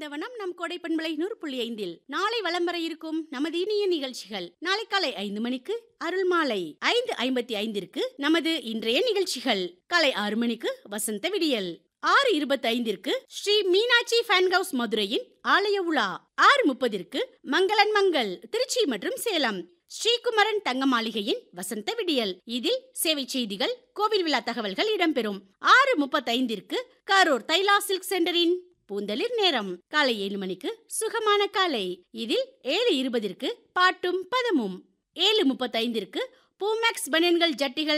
நந்தவனம் நம் கோடை பண்பலை நூறு புள்ளி ஐந்தில் நாளை வலம் வர இருக்கும் நமது இனிய நிகழ்ச்சிகள் நாளை காலை ஐந்து மணிக்கு அருள் மாலை ஐந்து ஐம்பத்தி ஐந்திற்கு நமது இன்றைய நிகழ்ச்சிகள் காலை ஆறு மணிக்கு வசந்த விடியல் ஆறு இருபத்தி ஐந்திற்கு ஸ்ரீ மீனாட்சி ஃபேன் ஹவுஸ் மதுரையின் ஆலய உலா ஆறு முப்பதிற்கு மங்களன் மங்கள் திருச்சி மற்றும் சேலம் ஸ்ரீகுமரன் தங்க மாளிகையின் வசந்த விடியல் இதில் சேவை செய்திகள் கோவில் விழா தகவல்கள் இடம்பெறும் ஆறு முப்பத்தைந்திற்கு கரூர் தைலா சில்க் சென்டரின் பூந்தளிர் நேரம் காலை ஏழு மணிக்கு சுகமான காலை இதில் ஏழு இருபதிற்கு பாட்டும் பதமும் ஏழு முப்பத்தைந்திற்கு பூமேக்ஸ் பனியன்கள் ஜட்டிகள்